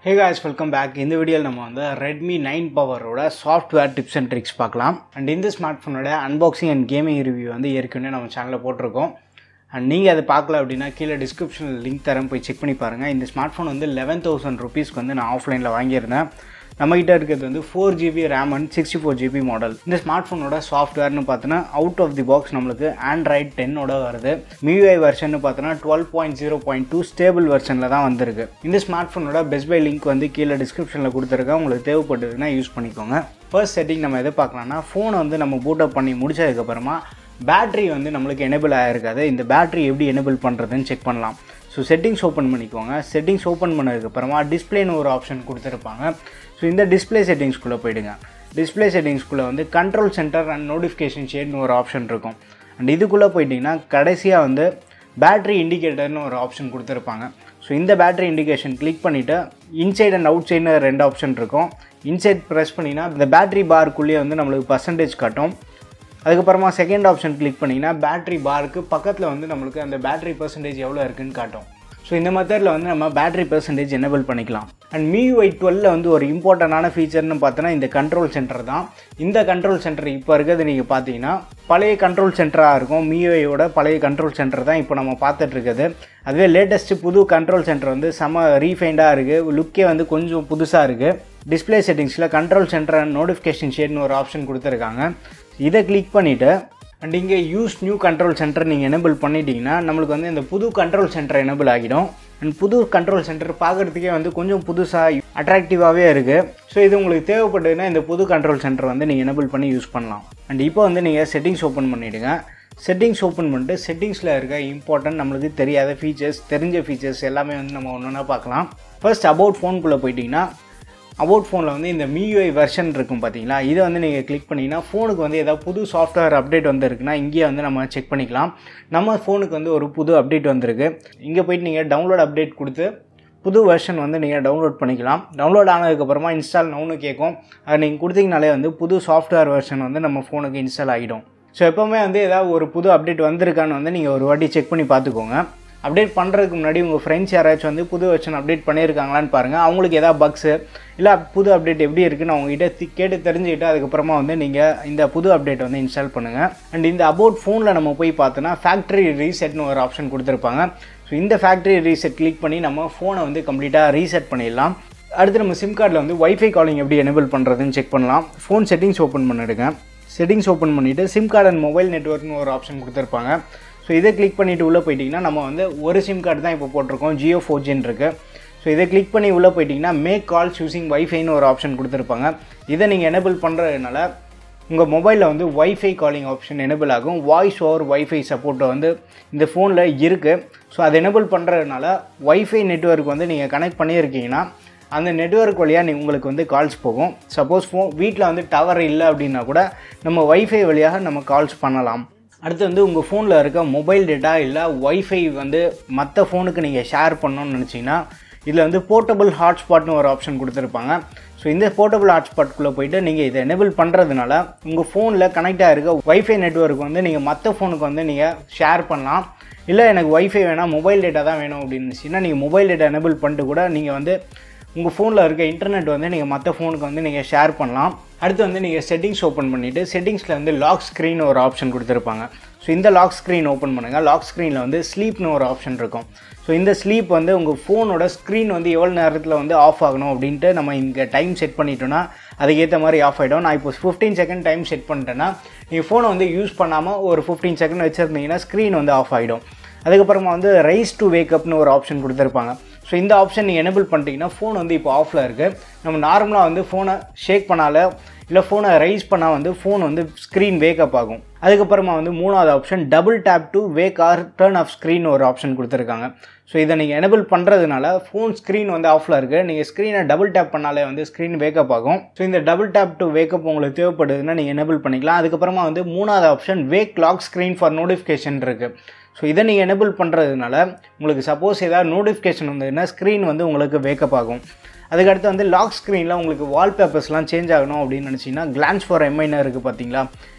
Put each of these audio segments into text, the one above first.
ஹே guys welcome back இந்த வீடியோவில் நம்ம வந்து ரெட்மி நைன் பவரோட சாஃப்ட்வேர் டிப்ஸ் அண்ட் ட்ரிக்ஸ் பார்க்கலாம் அண்ட் இந்த ஸ்மார்ட் ஃபோனோட அன்பாக்சிங் அண்ட் கேமிங் ரிவ்யூ வந்து ஏற்கனவே நம்ம சேனலில் போட்டிருக்கோம் அண்ட் நீங்கள் அதை பார்க்கல அப்படின்னா கீழே டிஸ்கிரிப்ஷனில் லிங்க் தரேன் போய் செக் பண்ணி பாருங்கள் இந்த ஸ்மார்ட் ஃபோன் வந்து லெவன் தௌசண்ட் ருபீஸ்க்கு வந்து நான் ஆஃப்லைனில் வாங்கியிருந்தேன் நம்மகிட்ட இருக்கிறது வந்து four GB RAM and sixty four GB model இந்த ஸ்மார்ட் ஃபோனோட சாஃப்ட்வேர்னு பார்த்தோன்னா அவுட் ஆஃப் தி பாக்ஸ் நம்மளுக்கு ஆண்ட்ராய்ட் டென்னோட வருது மியூஐ வெர்ஷன் பார்த்தோன்னா twelve point zero point two stable வெர்ஷனில் தான் வந்திருக்கு இந்த ஸ்மார்ட் ஃபோனோட பெஸ்ட் பை லிங்க் வந்து கீழே டிஸ்கிரிப்ஷனில் கொடுத்துருக்கேன் உங்களுக்கு தேவைப்பட்டதுன்னா யூஸ் பண்ணிக்கோங்க ஃபர்ஸ்ட் செட்டிங் நம்ம எதை பார்க்கலாம்னா ஃபோனை வந்து நம்ம பூட் அப் பண்ணி முடிச்சதுக்கப்புறமா பேட்டரி வந்து நம்மளுக்கு எனேபிள் ஆகிருக்காது இந்த பேட்டரி எப்படி எனேபிள் பண்ணுறதுன்னு செக் பண்ணலாம் ஸோ செட்டிங்ஸ் ஓப்பன் பண்ணிக்கோங்க செட்டிங்ஸ் ஓப்பன் பண்ணதுக்கப்புறமா டிஸ்பிளேன்னு ஒரு ஆப்ஷன் கொடுத்துருப்பாங்க ஸோ இந்த டிஸ்பிளே செட்டிங்ஸ்குள்ளே போயிடுங்க டிஸ்பிளே செட்டிங்ஸ்குள்ளே வந்து கண்ட்ரோல் சென்டர் அண்ட் நோட்டிஃபிகேஷன் ஷேட்னு ஒரு ஆப்ஷன் இருக்கும் அண்ட் இதுக்குள்ளே போயிட்டிங்கன்னா கடைசியாக வந்து பேட்டரி இண்டிகேட்டர்னு ஒரு ஆப்ஷன் கொடுத்துருப்பாங்க ஸோ இந்த பேட்டரி இண்டிகேஷன் கிளிக் பண்ணிவிட்டு இன்சைட் அண்ட் அவுட் சைடுன்னு ரெண்டு ஆப்ஷன் இருக்கும் இன்சைட் ப்ரெஸ் பண்ணிங்கன்னா இந்த பேட்டரி பார்க்குள்ளேயே வந்து நம்மளுக்கு பர்சன்டேஜ் காட்டும் அதுக்கப்புறமா செகண்ட் ஆப்ஷன் கிளிக் பண்ணிங்கன்னா பேட்டரி பாருக்கு பக்கத்தில் வந்து நம்மளுக்கு அந்த பேட்டரி பர்சன்டேஜ் எவ்வளோ இருக்குன்னு காட்டும் ஸோ இந்த மெத்தடில் வந்து நம்ம பேட்டரி பர்சன்டேஜ் எனேபிள் பண்ணிக்கலாம் அண்ட் MIUI 12 வந்து ஒரு இம்பார்ட்டண்டான ஃபீச்சர்னு பார்த்தோன்னா இந்த கண்ட்ரோல் சென்டர் தான் இந்த கண்ட்ரோல் சென்டர் இப்போ இருக்கிறது நீங்கள் பார்த்தீங்கன்னா பழைய கண்ட்ரோல் சென்டராக இருக்கும் மியூஐயோட பழைய கண்ட்ரோல் சென்டர் தான் இப்போ நம்ம பார்த்துட்டு இருக்குது அதுவே லேட்டஸ்ட்டு புது கண்ட்ரோல் சென்டர் வந்து செம ரீஃபைண்டாக இருக்குது லுக்கே வந்து கொஞ்சம் புதுசாக இருக்குது டிஸ்பிளே செட்டிங்ஸில் கண்ட்ரோல் சென்டர் அண்ட் நோட்டிஃபிகேஷன் ஷேட்னு ஒரு ஆப்ஷன் கொடுத்துருக்காங்க இதை கிளிக் பண்ணிவிட்டு அண்ட் இங்கே யூஸ் நியூ கண்ட்ரோல் சென்டர் நீங்கள் எனேபிள் பண்ணிட்டீங்கன்னா நம்மளுக்கு வந்து இந்த புது கண்ட்ரோல் சென்டர் எனேபிள் ஆகிடும் அண்ட் புது கண்ட்ரோல் சென்டர் பார்க்குறதுக்கே வந்து கொஞ்சம் புதுசாக அட்ராக்டிவாகவே இருக்குது ஸோ இது உங்களுக்கு தேவைப்பட்டதுன்னா இந்த புது கண்ட்ரோல் சென்டர் வந்து நீங்கள் எனேபிள் பண்ணி யூஸ் பண்ணலாம் அண்ட் இப்போ வந்து நீங்கள் செட்டிங்ஸ் ஓப்பன் பண்ணிவிடுங்க செட்டிங்ஸ் ஓப்பன் பண்ணிட்டு செட்டிங்ஸில் இருக்க இம்பார்ட்டன்ட் நம்மளுக்கு தெரியாத ஃபீச்சர்ஸ் தெரிஞ்ச ஃபீச்சர்ஸ் எல்லாமே வந்து நம்ம ஒன்று ஒன்றா பார்க்கலாம் ஃபர்ஸ்ட் அபவுட் ஃபோனுக்குள்ளே போயிட்டிங்கன்னா அபவுட் ஃபோனில் வந்து இந்த MIUI வெர்ஷன் இருக்கும் பார்த்தீங்களா இதை வந்து நீங்கள் கிளிக் பண்ணிங்கன்னா ஃபோனுக்கு வந்து ஏதாவது புது சாஃப்ட்வேர் அப்டேட் வந்திருக்குன்னா இங்கேயே வந்து நம்ம செக் பண்ணிக்கலாம் நம்ம ஃபோனுக்கு வந்து ஒரு புது அப்டேட் வந்திருக்கு இங்கே போயிட்டு நீங்கள் டவுன்லோட் அப்டேட் கொடுத்து புது வெர்ஷன் வந்து நீங்கள் டவுன்லோட் பண்ணிக்கலாம் டவுன்லோட் ஆனதுக்கப்புறமா இன்ஸ்டால் நவுன்னு கேட்கும் அது நீங்கள் கொடுத்தீங்கனாலே வந்து புது சாஃப்ட்வேர் வெர்ஷன் வந்து நம்ம ஃபோனுக்கு இன்ஸ்டால் ஆகிடும் ஸோ எப்போவுமே வந்து ஏதாவது ஒரு புது அப்டேட் வந்திருக்கான்னு வந்து நீங்கள் ஒரு வாட்டி செக் பண்ணி பார்த்துக்கோங்க அப்டேட் பண்ணுறதுக்கு முன்னாடி உங்கள் ஃப்ரெண்ட்ஸ் யாராச்சும் வந்து புது வெர்ஷன் அப்டேட் பண்ணியிருக்காங்களான்னு பாருங்கள் அவங்களுக்கு எதாவது பக்ஸு இல்லை புது அப்டேட் எப்படி இருக்குன்னு அவங்ககிட்ட தி- கேட்டு தெரிஞ்சுக்கிட்டு அதுக்கப்புறமா வந்து நீங்கள் இந்த புது அப்டேட் வந்து இன்ஸ்டால் பண்ணுங்கள் அண்ட் இந்த அபவுட் ஃபோனில் நம்ம போய் பார்த்தோன்னா ஃபேக்ட்ரி ரீசெட்னு ஒரு ஆப்ஷன் கொடுத்துருப்பாங்க ஸோ இந்த ஃபேக்ட்ரி ரீசெட் கிளிக் பண்ணி நம்ம ஃபோனை வந்து கம்ப்ளீட்டாக ரீசெட் பண்ணிடலாம் அடுத்து நம்ம சிம் கார்டில் வந்து வைஃபை காலிங் எப்படி எனேபிள் பண்ணுறதுன்னு செக் பண்ணலாம் ஃபோன் செட்டிங்ஸ் ஓப்பன் பண்ணிடுங்க செட்டிங்ஸ் ஓப்பன் பண்ணிவிட்டு சிம் கார்டு அண்ட் மொபைல் நெட்ஒர்க்னு ஒரு ஆப்ஷன் கொடுத்துருப்பாங்க ஸோ இதை கிளிக் பண்ணிவிட்டு உள்ளே போயிட்டிங்கன்னா நம்ம வந்து ஒரு சிம் கார்டு தான் இப்போ போட்டிருக்கோம் ஜியோ ஃபோர் ஜின்னு இருக்குது ஸோ இதை கிளிக் பண்ணி உள்ளே போயிட்டிங்கன்னா மேக் கால்ஸ் யூசிங் வைஃபைன்னு ஒரு ஆப்ஷன் கொடுத்துருப்பாங்க இதை நீங்கள் எனேபிள் பண்ணுறதுனால உங்கள் மொபைலில் வந்து வைஃபை காலிங் ஆப்ஷன் எனேபிள் ஆகும் வாய்ஸ் ஓவர் வைஃபை சப்போர்ட் வந்து இந்த ஃபோனில் இருக்குது ஸோ அதை எனேபிள் பண்ணுறதுனால வைஃபை நெட்வொர்க் வந்து நீங்கள் கனெக்ட் பண்ணியிருக்கீங்கன்னா அந்த நெட்வொர்க் வழியாக நீ உங்களுக்கு வந்து கால்ஸ் போகும் சப்போஸ் ஃபோன் வீட்டில் வந்து டவர் இல்லை அப்படின்னா கூட நம்ம வைஃபை வழியாக நம்ம கால்ஸ் பண்ணலாம் அடுத்து வந்து உங்கள் ஃபோனில் இருக்க மொபைல் டேட்டா இல்லை வைஃபை வந்து மற்ற ஃபோனுக்கு நீங்கள் ஷேர் பண்ணணும்னு நினச்சிங்கன்னா இதில் வந்து போர்ட்டபிள் ஹாட்ஸ்பாட்னு ஒரு ஆப்ஷன் கொடுத்துருப்பாங்க ஸோ இந்த போர்ட்டபிள் ஹாட்ஸ்பாட்குள்ளே போயிட்டு நீங்கள் இதை எனேபிள் பண்ணுறதுனால உங்கள் ஃபோனில் கனெக்ட் ஆகிருக்க வைஃபை நெட்வொர்க் வந்து நீங்கள் மற்ற ஃபோனுக்கு வந்து நீங்கள் ஷேர் பண்ணலாம் இல்லை எனக்கு வைஃபை வேணாம் மொபைல் டேட்டா தான் வேணும் அப்படின்னு இருந்துச்சுன்னா நீங்கள் மொபைல் டேட்டா எனேபிள் பண்ணிட்டு கூட நீங்கள் வந்து உங்கள் ஃபோனில் இருக்க இன்டர்நெட் வந்து நீங்கள் மற்ற ஃபோனுக்கு வந்து நீங்கள் ஷேர் பண்ணலாம் அடுத்து வந்து நீங்கள் செட்டிங்ஸ் ஓப்பன் பண்ணிவிட்டு செட்டிங்ஸில் வந்து லாக் ஸ்க்ரீன் ஒரு ஆப்ஷன் கொடுத்துருப்பாங்க ஸோ இந்த லாக் ஸ்க்ரீன் ஓப்பன் பண்ணுங்கள் லாக் ஸ்க்ரீனில் வந்து ஸ்லீப்னு ஒரு ஆப்ஷன் இருக்கும் ஸோ இந்த ஸ்லீப் வந்து உங்கள் ஃபோனோட ஸ்க்ரீன் வந்து எவ்வளோ நேரத்தில் வந்து ஆஃப் ஆகணும் அப்படின்ட்டு நம்ம இங்கே டைம் செட் பண்ணிட்டோன்னா அதுக்கேற்ற மாதிரி ஆஃப் ஆகிடும் நான் இப்போ ஃபிஃப்டீன் செகண்ட் டைம் செட் பண்ணிட்டேன்னா நீங்கள் ஃபோனை வந்து யூஸ் பண்ணாமல் ஒரு ஃபிஃப்டீன் செகண்ட் வச்சுருந்தீங்கன்னா ஸ்க்ரீன் வந்து ஆஃப் ஆகிடும் அதுக்கப்புறமா வந்து ரைஸ் டு வேக்கப்னு ஒரு ஆப்ஷன் கொடுத்துருப்பாங்க ஸோ இந்த ஆப்ஷன் நீங்கள் எனேபிள் பண்ணிட்டீங்கன்னா ஃபோன் வந்து இப்போ ஆஃபில் இருக்குது நம்ம நார்மலாக வந்து ஃபோனை ஷேக் பண்ணால இல்லை ஃபோனை ரைஸ் பண்ணால் வந்து ஃபோன் வந்து ஸ்க்ரீன் வேக்கப் ஆகும் அதுக்கப்புறமா வந்து மூணாவது option double tap to wake or turn off screen ஒரு ஆப்ஷன் கொடுத்துருக்காங்க ஸோ இதை நீங்கள் எனேபிள் பண்ணுறதுனால ஃபோன் ஸ்க்ரீன் வந்து ஆஃபில் இருக்குது நீங்கள் ஸ்க்ரீனை டபுள் டேப் பண்ணாலே வந்து ஸ்க்ரீன் வேக்கப் ஆகும் ஸோ இந்த டபுள் டேப் டு வேக்கப் உங்களுக்கு தேவைப்படுதுன்னா நீங்கள் எனேபிள் பண்ணிக்கலாம் அதுக்கப்புறமா வந்து மூணாவது option wake lock screen for notification இருக்குது ஸோ இதை நீங்கள் எனேபிள் பண்ணுறதுனால உங்களுக்கு சப்போஸ் ஏதாவது நோட்டிஃபிகேஷன் வந்ததுன்னா ஸ்க்ரீன் வந்து உங்களுக்கு வேக்கப் ஆகும் அதுக்கடுத்து வந்து லாக் ஸ்க்ரீனில் உங்களுக்கு வால்பேப்பர்ஸ்லாம் சேஞ்ச் ஆகணும் அப்படின்னு நினச்சிங்கன்னா கிளான்ஸ் ஃபார் எம்ஐன்னு இருக்குது பார்த்தீங்களா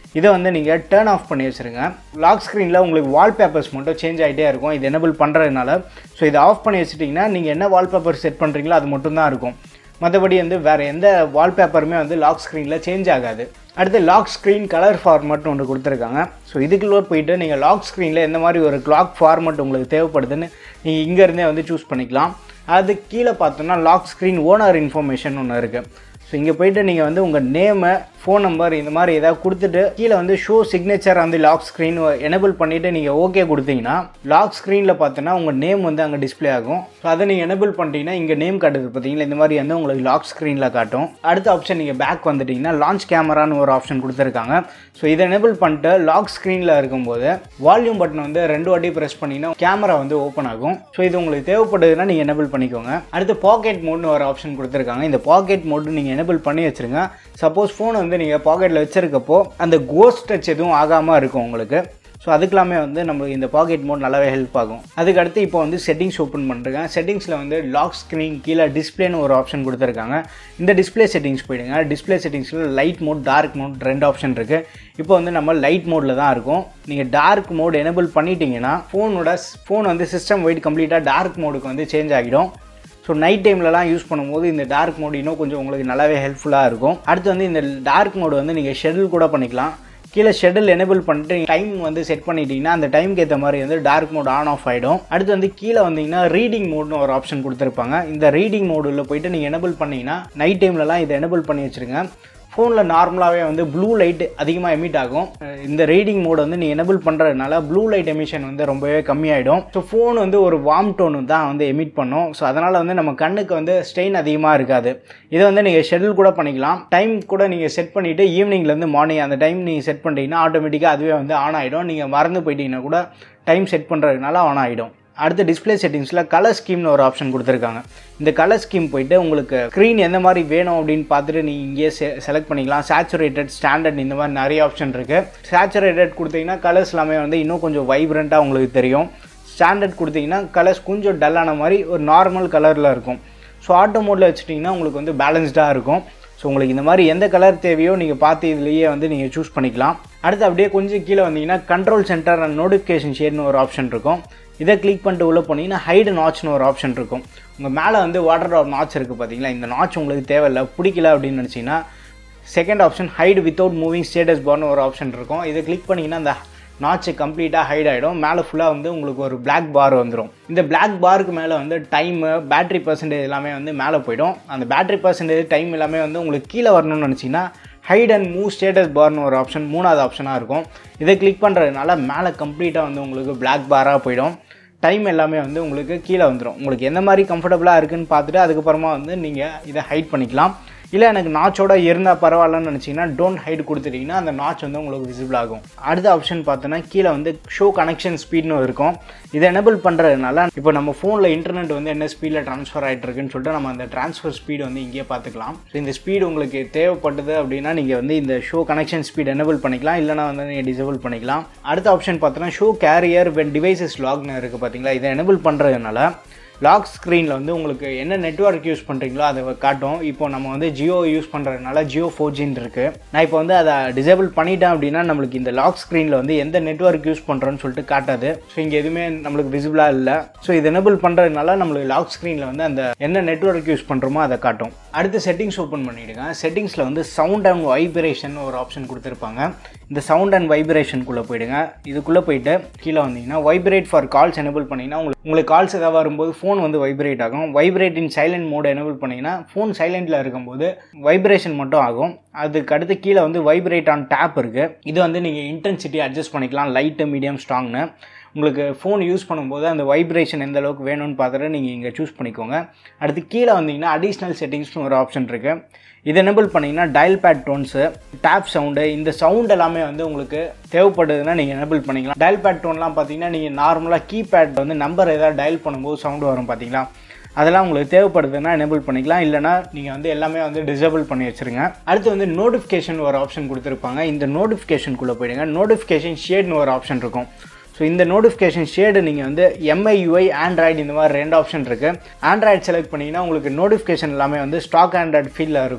இதை வந்து நீங்கள் டேர்ன் ஆஃப் பண்ணி வச்சுருங்க லாக் ஸ்க்ரீனில் உங்களுக்கு வால்பேப்பர்ஸ் மட்டும் சேஞ்ச் ஆகிட்டே இருக்கும் இது எனபிள் பண்ணுறதுனால ஸோ இதை ஆஃப் பண்ணி வச்சுட்டிங்கன்னா நீங்கள் என்ன வால்பேப்பர் செட் பண்ணுறீங்களோ அது மட்டும் தான் இருக்கும் மற்றபடி வந்து வேறு எந்த வால்பேப்பருமே வந்து லாக் ஸ்க்ரீனில் சேஞ்ச் ஆகாது அடுத்து லாக் ஸ்க்ரீன் கலர் ஃபார்மட் ஒன்று கொடுத்துருக்காங்க ஸோ இதுக்குள்ளே போயிட்டு நீங்கள் லாக் ஸ்க்ரீனில் எந்த மாதிரி ஒரு கிளாக் ஃபார்மட் உங்களுக்கு தேவைப்படுதுன்னு நீங்கள் இங்கேருந்தே வந்து சூஸ் பண்ணிக்கலாம் அது கீழே பார்த்தோன்னா லாக் ஸ்க்ரீன் ஓனர் இன்ஃபர்மேஷன் ஒன்று இருக்குது ஸோ இங்கே போயிட்டு நீங்கள் வந்து உங்கள் நேமு ஃபோன் நம்பர் இந்த மாதிரி ஏதாவது கொடுத்துட்டு கீழே வந்து ஷோ சிக்னேச்சர் அந்த லாக் ஸ்க்ரீன் எனபிள் பண்ணிவிட்டு நீங்கள் ஓகே கொடுத்தீங்கன்னா லாக் ஸ்க்ரீனில் பார்த்தோன்னா உங்கள் நேம் வந்து அங்கே டிஸ்ப்ளே ஆகும் ஸோ அதை நீங்கள் எனபிள் பண்ணிட்டீங்கன்னா இங்கே நேம் காட்டுது பார்த்தீங்களா இந்த மாதிரி வந்து உங்களுக்கு லாக் ஸ்க்ரீனில் காட்டும் அடுத்த ஆப்ஷன் நீங்கள் பேக் வந்துட்டிங்கன்னா லான்ச் கேமரான்னு ஒரு ஆப்ஷன் கொடுத்துருக்காங்க ஸோ இதை எனபிள் பண்ணிட்டு லாக் ஸ்க்ரீனில் இருக்கும்போது வால்யூம் பட்டன் வந்து ரெண்டு வாட்டி ப்ரெஸ் பண்ணிங்கன்னா கேமரா வந்து ஓப்பன் ஆகும் ஸோ இது உங்களுக்கு தேவைப்படுதுன்னா நீங்கள் எனபிள் பண்ணிக்கோங்க அடுத்து பாக்கெட் மோட்னு ஒரு ஆப்ஷன் கொடுத்துருக்காங்க இந்த பாக்கெட் மோடு நீங்கள் எனபிள் பண்ணி வச்சுருங்க சப்போஸ் ஃபோன் வந்து நீங்கள் பாக்கெட்டில் வச்சுருக்கப்போ அந்த கோஸ்ட் டச் எதுவும் ஆகாமல் இருக்கும் உங்களுக்கு ஸோ அதுக்கெல்லாமே வந்து நம்மளுக்கு இந்த பாக்கெட் மோட் நல்லாவே ஹெல்ப் ஆகும் அதுக்கு அடுத்து இப்போ வந்து செட்டிங்ஸ் ஓப்பன் பண்ணுறேன் செட்டிங்ஸில் வந்து லாக் ஸ்க்ரீன் கீழே டிஸ்பிளேன்னு ஒரு ஆப்ஷன் கொடுத்துருக்காங்க இந்த டிஸ்பிளே செட்டிங்ஸ் போயிடுங்க டிஸ்பிளே செட்டிங்ஸில் லைட் மோட் டார்க் மோட் ரெண்டு ஆப்ஷன் இருக்குது இப்போ வந்து நம்ம லைட் மோடில் தான் இருக்கும் நீங்கள் டார்க் மோட் எனபிள் பண்ணிட்டீங்கன்னா ஃபோனோட ஃபோன் வந்து சிஸ்டம் வெயிட் கம்ப்ளீட்டாக டார்க் மோடுக்கு வந்து சேஞ்ச் ஆகிடும் ஸோ நைட் டைம்லலாம் யூஸ் பண்ணும்போது இந்த டார்க் மோட் இன்னும் கொஞ்சம் உங்களுக்கு நல்லாவே ஹெல்ப்ஃபுல்லாக இருக்கும் அடுத்து வந்து இந்த டார்க் மோடு வந்து நீங்கள் ஷெடியூல் கூட பண்ணிக்கலாம் கீழே ஷெடியூல் எனபிள் பண்ணிட்டு டைம் வந்து செட் பண்ணிட்டீங்கன்னா அந்த டைம்க்கு ஏற்ற மாதிரி வந்து டார்க் மோட் ஆன் ஆஃப் ஆகிடும் அடுத்து வந்து கீழே வந்தீங்கன்னா ரீடிங் மோட்னு ஒரு ஆப்ஷன் கொடுத்துருப்பாங்க இந்த ரீடிங் மோடில் போயிட்டு நீங்கள் எனபிள் பண்ணிங்கன்னா நைட் டைம்லலாம் இதை எனபிள் பண்ணி வச்சுருங்க ஃபோனில் நார்மலாகவே வந்து ப்ளூ லைட் அதிகமாக எமிட் ஆகும் இந்த ரீடிங் மோட் வந்து நீ எனபிள் பண்ணுறதுனால ப்ளூ லைட் எமிஷன் வந்து ரொம்பவே கம்மியாயிடும் ஸோ ஃபோன் வந்து ஒரு வார்ம் டோன் தான் வந்து எமிட் பண்ணும் ஸோ அதனால் வந்து நம்ம கண்ணுக்கு வந்து ஸ்ட்ரெயின் அதிகமாக இருக்காது இதை வந்து நீங்கள் ஷெடியூல் கூட பண்ணிக்கலாம் டைம் கூட நீங்கள் செட் பண்ணிவிட்டு ஈவினிங்லேருந்து மார்னிங் அந்த டைம் நீங்கள் செட் பண்ணிட்டீங்கன்னா ஆட்டோமேட்டிக்காக அதுவே வந்து ஆன் ஆகிடும் நீங்கள் மறந்து போயிட்டீங்கன்னா கூட டைம் செட் பண்ணுறதுனால ஆன் ஆகிடும் அடுத்து டிஸ்பிளே செட்டிங்ஸில் கலர் ஸ்கீம்னு ஒரு ஆப்ஷன் கொடுத்துருக்காங்க இந்த கலர் ஸ்கீம் போயிட்டு உங்களுக்கு ஸ்க்ரீன் எந்த மாதிரி வேணும் அப்படின்னு பார்த்துட்டு நீங்கள் இங்கேயே செ செலக்ட் பண்ணிக்கலாம் சேச்சுரேட்டட் ஸ்டாண்டர்ட் இந்த மாதிரி நிறைய ஆப்ஷன் இருக்குது சேச்சுரேட்டட் கொடுத்தீங்கன்னா கலர்ஸ் எல்லாமே வந்து இன்னும் கொஞ்சம் வைப்ரண்ட்டாக உங்களுக்கு தெரியும் ஸ்டாண்டர்ட் கொடுத்தீங்கன்னா கலர்ஸ் கொஞ்சம் டல்லான மாதிரி ஒரு நார்மல் கலரில் இருக்கும் ஸோ ஆட்டோ மோடில் வச்சுட்டிங்கன்னா உங்களுக்கு வந்து பேலன்ஸ்டாக இருக்கும் ஸோ உங்களுக்கு இந்த மாதிரி எந்த கலர் தேவையோ நீங்கள் பார்த்து இதுலேயே வந்து நீங்கள் சூஸ் பண்ணிக்கலாம் அடுத்து அப்படியே கொஞ்சம் கீழே வந்தீங்கன்னா கண்ட்ரோல் சென்டர் அண்ட் நோட்டிஃபிகேஷன் ஷேர்னு ஒரு ஆப்ஷன் இருக்கும் இதை கிளிக் பண்ணிட்டு உள்ளே போனீங்கன்னா ஹைடு நாட்ச்னு ஒரு ஆப்ஷன் இருக்கும் உங்கள் மேலே வந்து வாட்டர் ட்ராப் நாட்ச் இருக்குது பார்த்தீங்களா இந்த நாட்ச் உங்களுக்கு தேவையில்லை பிடிக்கல அப்படின்னு நினச்சிங்கன்னா second option hide without moving status பார்னு ஒரு ஆப்ஷன் இருக்கும் இதை கிளிக் பண்ணிங்கன்னா அந்த நாட்ச் கம்ப்ளீட்டாக ஹைட் ஆகிடும் மேலே ஃபுல்லாக வந்து உங்களுக்கு ஒரு பிளாக் பார் வந்துடும் இந்த பிளாக் பாருக்கு மேலே வந்து டைமு பேட்டரி பர்சன்டேஜ் எல்லாமே வந்து மேலே போயிடும் அந்த பேட்டரி பர்சன்டேஜ் டைம் எல்லாமே வந்து உங்களுக்கு கீழே வரணும்னு நினச்சிங்கன்னா ஹைட் அண்ட் மூவ் ஸ்டேட்டஸ் பார்னு ஒரு ஆப்ஷன் மூணாவது ஆப்ஷனாக இருக்கும் இதை கிளிக் பண்ணுறதுனால மேலே கம்ப்ளீட்டாக வந்து உங்களுக்கு பிளாக் பாராக போயிடும் டைம் எல்லாமே வந்து உங்களுக்கு கீழே வந்துடும் உங்களுக்கு எந்த மாதிரி கம்ஃபர்டபுளாக இருக்குன்னு பார்த்துட்டு அதுக்கப்புறமா வந்து நீங்கள் இதை ஹைட் பண்ணிக்கலாம் இல்லை எனக்கு நாச்சோட இருந்தால் பரவாயில்லன்னு நினச்சிங்கன்னா டோன்ட் ஹைட் கொடுத்துட்டிங்கன்னா அந்த நாச் வந்து உங்களுக்கு விசிபிள் ஆகும் அடுத்த ஆப்ஷன் பார்த்தோன்னா கீழே வந்து ஷோ கனெக்ஷன் ஸ்பீட்னு இருக்கும் இதை எனபிள் பண்ணுறதுனால இப்போ நம்ம ஃபோனில் இன்டர்நெட் வந்து என்ன ஸ்பீடில் ட்ரான்ஸ்ஃபர் ஆகிட்டு இருக்குன்னு சொல்லிட்டு நம்ம அந்த ட்ரான்ஸ்ஃபர் ஸ்பீடு வந்து இங்கேயே பார்த்துக்கலாம் ஸோ இந்த ஸ்பீடு உங்களுக்கு தேவைப்பட்டது அப்படின்னா நீங்கள் வந்து இந்த ஷோ கனெக்ஷன் ஸ்பீட் எனபிள் பண்ணிக்கலாம் இல்லைனா வந்து நீங்கள் டிசேபிள் பண்ணிக்கலாம் அடுத்த ஆப்ஷன் பார்த்தோன்னா ஷோ கேரியர் வென் டிவைசஸ் லாக்னு இருக்குது பார்த்தீங்களா இதை எனபிள் பண்ணுறதுனால லாக் ஸ்க்ரீனில் வந்து உங்களுக்கு என்ன நெட்ஒர்க் யூஸ் பண்ணுறீங்களோ அதை காட்டும் இப்போ நம்ம வந்து ஜியோ யூஸ் பண்ணுறதுனால ஜியோ ஃபோர் ஜின்னு இருக்குது நான் இப்போ வந்து அதை டிசேபிள் பண்ணிட்டேன் அப்படின்னா நம்மளுக்கு இந்த லாக் ஸ்க்ரீனில் வந்து எந்த நெட்ஒர்க் யூஸ் பண்ணுறோன்னு சொல்லிட்டு காட்டாது ஸோ இங்கே எதுவுமே நம்மளுக்கு விசிபிளாக இல்லை ஸோ இது எனபிள் பண்ணுறதுனால நம்மளுக்கு லாக் ஸ்க்ரீனில் வந்து அந்த என்ன நெட்ஒர்க் யூஸ் பண்ணுறோமோ அதை காட்டும் அடுத்து செட்டிங்ஸ் ஓப்பன் பண்ணிவிடுங்க செட்டிங்ஸில் வந்து சவுண்ட் அண்ட் வைப்ரேஷன் ஒரு ஆப்ஷன் கொடுத்துருப்பாங்க இந்த சவுண்ட் அண்ட் வைப்ரேஷனுக்குள்ளே போயிடுங்க இதுக்குள்ளே போயிட்டு கீழே வந்தீங்கன்னா வைப்ரேட் ஃபார் கால்ஸ் எனபிள் பண்ணிங்கன்னா உங்களுக்கு உங்களுக்கு கால்ஸ் ஏதாவது வரும்போது ஃபோன் வந்து வைப்ரேட் ஆகும் vibrate in silent mode enable பண்ணிங்கன்னா ஃபோன் சைலண்டில் இருக்கும்போது வைப்ரேஷன் மட்டும் ஆகும் அதுக்கு அடுத்து கீழே வந்து வைப்ரேட் ஆன் டேப் இருக்குது இது வந்து நீங்கள் இன்டென்சிட்டி அட்ஜஸ்ட் பண்ணிக்கலாம் லைட்டு மீடியம் ஸ்ட்ராங்னு உங்களுக்கு ஃபோன் யூஸ் பண்ணும்போது அந்த வைப்ரேஷன் எந்த அளவுக்கு வேணும்னு பார்த்துட்டு நீங்கள் இங்கே சூஸ் பண்ணிக்கோங்க அடுத்து கீழே வந்தீங்கன்னா அடிஷ்னல் செட்டிங்ஸ்னு ஒரு ஆப்ஷன் இருக்குது இது எனபிள் பண்ணிங்கன்னா dial pad tones tap sound இந்த சவுண்ட் எல்லாமே வந்து உங்களுக்கு தேவைப்படுதுன்னா நீங்கள் எனபிள் பண்ணிக்கலாம் டயல் பேட் டோன்லாம் பார்த்தீங்கன்னா நீங்கள் நார்மலாக கீபேட் வந்து நம்பர் ஏதாவது டயல் பண்ணும்போது சவுண்டு வரும் பார்த்தீங்களா அதெல்லாம் உங்களுக்கு தேவைப்படுதுன்னா எனபிள் பண்ணிக்கலாம் இல்லைனா நீங்கள் வந்து எல்லாமே வந்து டிசேபிள் பண்ணி வச்சுருங்க அடுத்து வந்து நோட்டிஃபிகேஷன் ஒரு ஆப்ஷன் கொடுத்துருப்பாங்க இந்த நோட்டிஃபிகேஷனுக்குள்ளே போயிடுங்க நோட்டிஃபிகேஷன் ஷேட்னு ஒரு ஆப்ஷன் இருக்கும் ஸோ இந்த நோட்டிஃபிகேஷன் ஷேடு நீங்கள் வந்து எம்ஐயூஐ ஆண்ட்ராய்டு இந்த மாதிரி ரெண்டு ஆப்ஷன் இருக்குது ஆண்ட்ராய்டு செலக்ட் பண்ணிங்கன்னா உங்களுக்கு நோட்டிஃபிகேஷன் எல்லாமே வந்து ஸ்டாக் ஆண்ட்ராய்டு ஃபீல்டில் இருக்கும்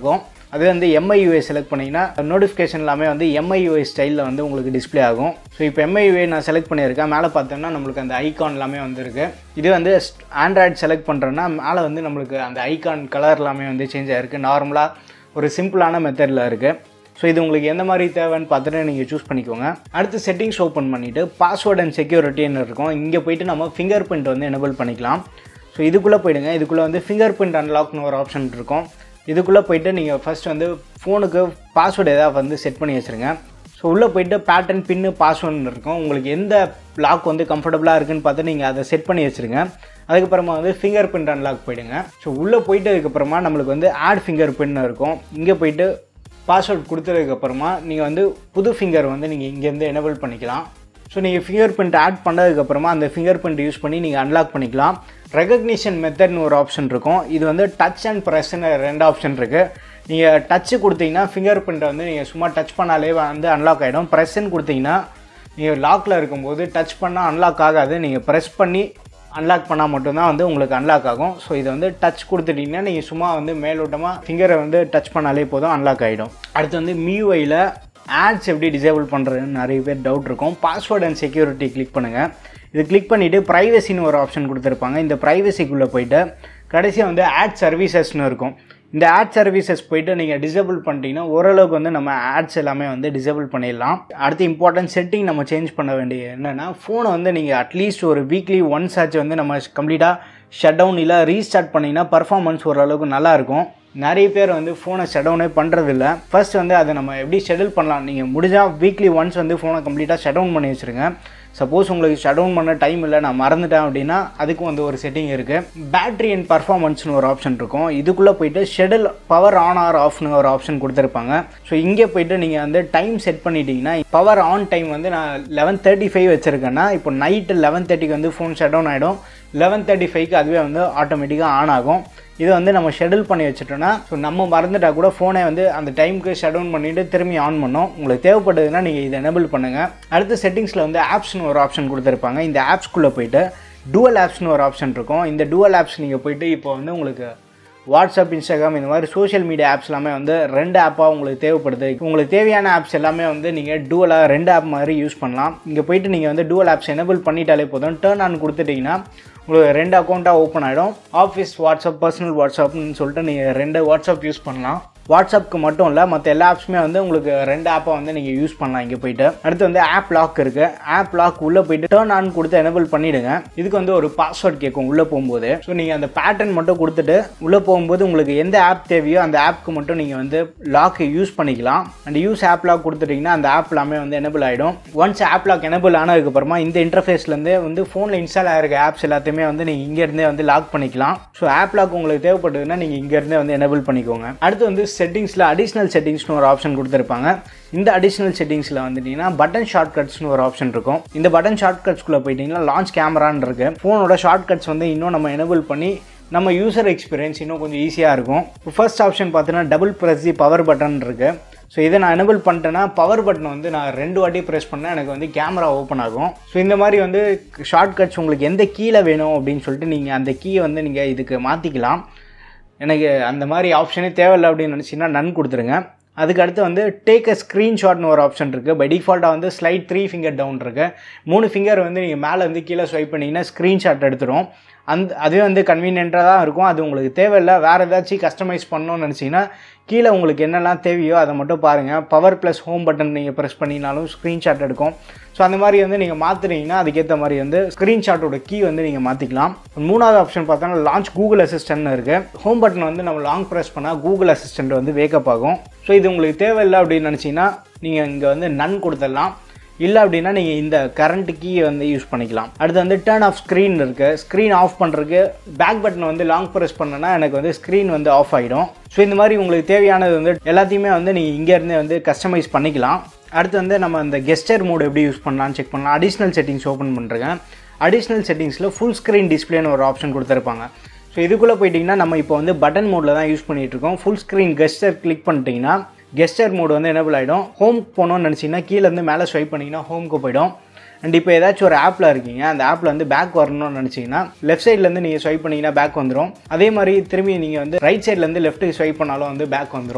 அது வந்து எம்ஐயூஏ செலக்ட் பண்ணிங்கன்னா நோட்டிஃபிகேஷன் எல்லாமே வந்து எம்ஐயூஏ ஸ்டைலில் வந்து உங்களுக்கு டிஸ்ப்ளே ஆகும் ஸோ இப்போ எம்ஐயூஏ நான் செலக்ட் பண்ணியிருக்கேன் மேலே பார்த்தோம்னா நம்மளுக்கு அந்த ஐகான் எல்லாமே வந்திருக்கு இது வந்து ஆண்ட்ராய்டு செலக்ட் பண்ணுறோன்னா மேலே வந்து நம்மளுக்கு அந்த ஐகான் கலர் எல்லாமே வந்து சேஞ்ச் ஆகிருக்கு நார்மலாக ஒரு சிம்பிளான மெத்தடில் இருக்குது ஸோ இது உங்களுக்கு எந்த மாதிரி தேவைன்னு பார்த்துட்டு நீங்கள் சூஸ் பண்ணிக்கோங்க அடுத்து செட்டிங்ஸ் ஓப்பன் பண்ணிவிட்டு பாஸ்வேர்ட் அண்ட் செக்யூரிட்டின்னு இருக்கும் இங்கே போயிட்டு நம்ம ஃபிங்கர் பிரிண்ட் வந்து எனபிள் பண்ணிக்கலாம் ஸோ இதுக்குள்ளே போயிடுங்க இதுக்குள்ளே வந்து ஃபிங்கர் பிரிண்ட் அன்லாக்னு ஒரு ஆப்ஷன் இருக்கும் இதுக்குள்ளே போயிட்டு நீங்கள் ஃபஸ்ட் வந்து ஃபோனுக்கு பாஸ்வேர்டு எதாவது வந்து செட் பண்ணி வச்சுருங்க ஸோ உள்ளே போயிட்டு பேட்டர்ன் பின்னு பாஸ்வேர்டுன்னு இருக்கும் உங்களுக்கு எந்த லாக் வந்து கம்ஃபர்டபுளாக இருக்குன்னு பார்த்து நீங்கள் அதை செட் பண்ணி வச்சுருங்க அதுக்கப்புறமா வந்து ஃபிங்கர் பிரிண்ட் அன்லாக் போயிடுங்க ஸோ உள்ளே போயிட்டு அதுக்கப்புறமா நம்மளுக்கு வந்து ஆட் ஃபிங்கர் பின்னு இருக்கும் இங்கே போயிட்டு பாஸ்வேர்ட் கொடுத்ததுக்கப்புறமா நீங்கள் வந்து புது ஃபிங்கர் வந்து நீங்கள் இங்கேருந்து எனபிள் பண்ணிக்கலாம் ஸோ நீங்கள் ஃபிங்கர் பிரிண்ட் ஆட் பண்ணதுக்கப்புறமா அந்த ஃபிங்கர் பிரிண்ட் யூஸ் பண்ணி நீங்கள் அன்லாக் பண்ணிக்கலாம் ரெகக்னிஷன் மெத்தட்னு ஒரு ஆப்ஷன் இருக்கும் இது வந்து டச் அண்ட் ப்ரெஸ்ன்னு ரெண்டு ஆப்ஷன் இருக்குது நீங்கள் டச்சு கொடுத்தீங்கன்னா ஃபிங்கர் பிரிண்ட்டை வந்து நீங்கள் சும்மா டச் பண்ணாலே வந்து அன்லாக் ஆகிடும் ப்ரெஸ்ன்னு கொடுத்தீங்கன்னா நீங்கள் லாக்கில் இருக்கும்போது டச் பண்ணால் அன்லாக் ஆகாது நீங்கள் ப்ரெஸ் பண்ணி அன்லாக் பண்ணால் மட்டும்தான் வந்து உங்களுக்கு அன்லாக் ஆகும் ஸோ இதை வந்து டச் கொடுத்துட்டிங்கன்னா நீங்கள் சும்மா வந்து மேலோட்டமாக ஃபிங்கரை வந்து டச் பண்ணாலே போதும் அன்லாக் ஆகிடும் அடுத்து வந்து மியூஐயில் ஆட்ஸ் எப்படி டிசேபிள் பண்ணுறதுன்னு நிறைய பேர் டவுட் இருக்கும் பாஸ்வேர்ட் அண்ட் செக்யூரிட்டி கிளிக் பண்ணுங்கள் இது கிளிக் பண்ணிவிட்டு ப்ரைவசின்னு ஒரு ஆப்ஷன் கொடுத்துருப்பாங்க இந்த ப்ரைவசிக்குள்ளே போயிட்டு கடைசியாக வந்து ஆட் சர்வீசஸ்னு இருக்கும் இந்த ஆட் சர்வீசஸ் போயிட்டு நீங்கள் டிசேபிள் பண்ணிட்டீங்கன்னா ஓரளவுக்கு வந்து நம்ம ஆட்ஸ் எல்லாமே வந்து டிசேபிள் பண்ணிடலாம் அடுத்து இம்பார்ட்டன்ட் செட்டிங் நம்ம சேஞ்ச் பண்ண வேண்டிய என்னென்னா ஃபோனை வந்து நீங்கள் அட்லீஸ்ட் ஒரு வீக்லி ஒன்ஸ் ஆச்சு வந்து நம்ம கம்ப்ளீட்டாக ஷட் டவுன் இல்லை ரீஸ்டார்ட் பண்ணிங்கன்னா பர்ஃபார்மன்ஸ் ஓரளவுக்கு நல்லாயிருக்கும் நிறைய பேர் வந்து ஃபோனை ஷட் டவுனே பண்ணுறதில்ல ஃபர்ஸ்ட் வந்து அதை நம்ம எப்படி ஷெடியூல் பண்ணலாம் நீங்கள் முடிஞ்சால் வீக்லி ஒன்ஸ் வந்து ஃபோனை கம்ப்ளீட்டாக ஷட் டவுன் பண்ணி வச்சுருங்க சப்போஸ் உங்களுக்கு ஷட் டவுன் பண்ண டைம் இல்லை நான் மறந்துட்டேன் அப்படின்னா அதுக்கும் வந்து ஒரு செட்டிங் இருக்குது பேட்ரி அண்ட் பர்ஃபார்மன்ஸ்னு ஒரு ஆப்ஷன் இருக்கும் இதுக்குள்ளே போயிட்டு ஷெடியூல் பவர் ஆன் ஆர் ஆஃப்னு ஒரு ஆப்ஷன் கொடுத்துருப்பாங்க ஸோ இங்கே போயிட்டு நீங்கள் வந்து டைம் செட் பண்ணிட்டீங்கன்னா பவர் ஆன் டைம் வந்து நான் லெவன் தேர்ட்டி ஃபைவ் வச்சுருக்கேன்னா இப்போ நைட்டு லெவன் தேர்ட்டிக்கு வந்து ஃபோன் ஷட் டவுன் ஆகிடும் லெவன் தேர்ட்டி ஃபைவ்க்கு அதுவே வந்து ஆட்டோமேட்டிக்காக ஆன் ஆகும் இது வந்து நம்ம ஷெடியூல் பண்ணி வச்சுட்டோன்னா ஸோ நம்ம மறந்துட்டா கூட ஃபோனை வந்து அந்த டைமுக்கு ஷட் டவுன் பண்ணிவிட்டு திரும்பி ஆன் பண்ணோம் உங்களுக்கு தேவைப்படுதுன்னா நீங்கள் இதை எனபிள் பண்ணுங்கள் அடுத்த செட்டிங்ஸில் வந்து ஆப்ஸ்னு ஒரு ஆப்ஷன் கொடுத்துருப்பாங்க இந்த ஆப்ஸ்குள்ளே போயிட்டு டூவல் ஆப்ஸ்னு ஒரு ஆப்ஷன் இருக்கும் இந்த டூவல் ஆப்ஸ் நீங்கள் போயிட்டு இப்போ வந்து உங்களுக்கு வாட்ஸ்அப் இன்ஸ்டாகிராம் இந்த மாதிரி சோஷியல் மீடியா ஆப்ஸ் எல்லாமே வந்து ரெண்டு ஆப்பாக உங்களுக்கு தேவைப்படுது உங்களுக்கு தேவையான ஆப்ஸ் எல்லாமே வந்து நீங்கள் டூவலாக ரெண்டு ஆப் மாதிரி யூஸ் பண்ணலாம் இங்கே போயிட்டு நீங்கள் வந்து டூவல் ஆப்ஸ் எனபிள் பண்ணிட்டாலே போதும் டேர்ன் ஆன் கொடுத்துட்டிங்கன்னா உங்களுக்கு ரெண்டு அக்கௌண்ட்டாக ஓப்பன் ஆகிடும் ஆஃபீஸ் வாட்ஸ்அப் பர்சனல் வாட்ஸ்அப்னு சொல்லிட்டு நீங்கள் ரெண்டு வாட்ஸ்அப் யூஸ் பண்ணலாம் வாட்ஸ்அப்க்கு மட்டும் இல்லை மற்ற எல்லா ஆப்ஸுமே வந்து உங்களுக்கு ரெண்டு ஆப்பை வந்து நீங்கள் யூஸ் பண்ணலாம் இங்கே போயிட்டு அடுத்து வந்து ஆப் லாக் இருக்குது ஆப் லாக் உள்ளே போயிட்டு டேர்ன் ஆன் கொடுத்து எனபிள் பண்ணிவிடுங்க இதுக்கு வந்து ஒரு பாஸ்வேர்ட் கேட்கும் உள்ளே போகும்போது ஸோ நீங்கள் அந்த பேட்டர்ன் மட்டும் கொடுத்துட்டு உள்ளே போகும்போது உங்களுக்கு எந்த ஆப் தேவையோ அந்த ஆப்க்கு மட்டும் நீங்கள் வந்து லாக் யூஸ் பண்ணிக்கலாம் அண்ட் யூஸ் ஆப் லாக் கொடுத்துட்டிங்கன்னா அந்த ஆப் எல்லாமே வந்து எனபிள் ஆகிடும் ஒன்ஸ் ஆப் லாக் எனபிள் ஆனதுக்கப்புறமா இந்த இன்டர்ஃபேஸ்லேருந்து வந்து ஃபோனில் இன்ஸ்டால் ஆகிருக்க ஆப்ஸ் எல்லாத்தையுமே வந்து நீங்கள் இங்கேருந்தே வந்து லாக் பண்ணிக்கலாம் ஸோ ஆப் லாக் உங்களுக்கு தேவைப்படுதுன்னா நீங்கள் இங்கேருந்தே வந்து எனபிள் பண்ணிக்கோங்க அடுத்து வந்து செட்டிங்ஸில் அடிஷ்னல் செட்டிங்ஸ்னு ஒரு ஆப்ஷன் கொடுத்துருப்பாங்க இந்த அடிஷ்னல் செட்டிங்ஸில் வந்துட்டிங்கன்னா பட்டன் ஷார்ட் கட்ஸ்னு ஒரு ஆப்ஷன் இருக்கும் இந்த பட்டன் ஷார்ட் கட்ஸ்குள்ளே போயிட்டீங்கன்னா லான்ச் கேமரான்னு இருக்கு ஃபோனோட ஷார்ட் கட்ஸ் வந்து இன்னும் நம்ம எனபிள் பண்ணி நம்ம யூசர் எக்ஸ்பீரியன்ஸ் இன்னும் கொஞ்சம் ஈஸியாக இருக்கும் ஃபர்ஸ்ட் ஆப்ஷன் பார்த்தீங்கன்னா double press the power button இருக்குது ஸோ இதை நான் எனபிள் பண்ணிட்டேன்னா பவர் பட்டன் வந்து நான் ரெண்டு வாட்டி ப்ரெஸ் பண்ணால் எனக்கு வந்து கேமரா ஓப்பன் ஆகும் ஸோ இந்த மாதிரி வந்து ஷார்ட் கட்ஸ் உங்களுக்கு எந்த கீழே வேணும் அப்படின்னு சொல்லிட்டு நீங்கள் அந்த கீயை வந்து நீங்கள் இதுக்கு மாற்றிக்கலாம் எனக்கு அந்த மாதிரி ஆப்ஷனே தேவையில்லை அப்படின்னு நினச்சிங்கன்னா நன் கொடுத்துருங்க அதுக்கு அடுத்து வந்து டேக் அ ஸ்க்ரீன்ஷாட்னு ஒரு ஆப்ஷன் இருக்குது பை டிஃபால்ட்டாக வந்து ஸ்லைட் த்ரீ ஃபிங்கர் டவுன் இருக்குது மூணு ஃபிங்கர் வந்து நீங்கள் மேலே வந்து கீழே ஸ்வைப் பண்ணிங்கன்னா ஸ்க்ரீன்ஷாட் எடுத்துரும் அந்த அதுவே வந்து கன்வீனியண்ட்டாக தான் இருக்கும் அது உங்களுக்கு தேவையில்லை வேறு ஏதாச்சும் கஸ்டமைஸ் பண்ணணும்னு நினச்சிங்கன்னா கீழே உங்களுக்கு என்னெல்லாம் தேவையோ அதை மட்டும் பாருங்கள் பவர் ப்ளஸ் ஹோம் பட்டன் நீங்கள் ப்ரெஸ் பண்ணினாலும் ஸ்க்ரீன்ஷாட் எடுக்கும் ஸோ அந்த மாதிரி வந்து நீங்கள் மாற்றுறீங்கன்னா அதுக்கேற்ற மாதிரி வந்து ஸ்க்ரீன்ஷாட்டோட கீ வந்து நீங்கள் மாற்றிக்கலாம் மூணாவது ஆப்ஷன் பார்த்தோன்னா லான்ச் கூகுள் அசிஸ்டன்ட்னு இருக்குது ஹோம் பட்டன் வந்து நம்ம லாங் ப்ரெஸ் பண்ணால் கூகுள் அசிஸ்டன்ட் வந்து வேக்கப் ஆகும் ஸோ இது உங்களுக்கு தேவையில்லை அப்படின்னு நினச்சிங்கன்னா நீங்கள் இங்கே வந்து நன் கொடுத்துடலாம் இல்லை அப்படின்னா நீங்கள் இந்த கரண்ட் கீயை வந்து யூஸ் பண்ணிக்கலாம் அடுத்து வந்து டேர்ன் ஆஃப் ஸ்க்ரீன் இருக்குது ஸ்க்ரீன் ஆஃப் பண்ணுறதுக்கு பேக் பட்டன் வந்து லாங் ப்ரெஸ் பண்ணனா எனக்கு வந்து ஸ்க்ரீன் வந்து ஆஃப் ஆகிடும் ஸோ இந்த மாதிரி உங்களுக்கு தேவையானது வந்து எல்லாத்தையுமே வந்து நீங்கள் இங்கேருந்தே வந்து கஸ்டமைஸ் பண்ணிக்கலாம் அடுத்து வந்து நம்ம இந்த கெஸ்டர் மோட் எப்படி யூஸ் பண்ணலாம்னு செக் பண்ணலாம் அடிஷ்னல் செட்டிங்ஸ் ஓப்பன் பண்ணுறேன் அடிஷ்னல் செட்டிங்ஸில் ஃபுல் ஸ்க்ரீன் டிஸ்பிளேன்னு ஒரு ஆப்ஷன் கொடுத்துருப்பாங்க ஸோ இதுக்குள்ளே போயிட்டிங்கன்னா நம்ம இப்போ வந்து பட்டன் மோடில் தான் யூஸ் பண்ணிகிட்டு இருக்கோம் ஃபுல் ஸ்க்ரீன் கெஸ்டர் கிளிக் பண்ணிட்டீங்கன்னா கெஸ்டர் மோடு வந்து எனபிள் ஆகிடும் ஹோம் போகணும்னு நினச்சிங்கன்னா கீழேருந்து மேலே ஸ்வைப் பண்ணிங்கன்னா ஹோம்க்கு போயிடும் அண்ட் இப்போ ஏதாச்சும் ஒரு ஆப்பில் இருக்கீங்க அந்த ஆப்பில் வந்து பேக் வரணும்னு நினச்சிங்கன்னா லெஃப்ட் சைட்லேருந்து நீங்கள் ஸ்வைப் பண்ணிங்கன்னா பேக் வந்துடும் அதே மாதிரி திரும்பி நீங்கள் வந்து ரைட் சைட்லேருந்து லெஃப்ட் ஸ்வைப் பண்ணாலும் வந்து பேக் வந்துடும்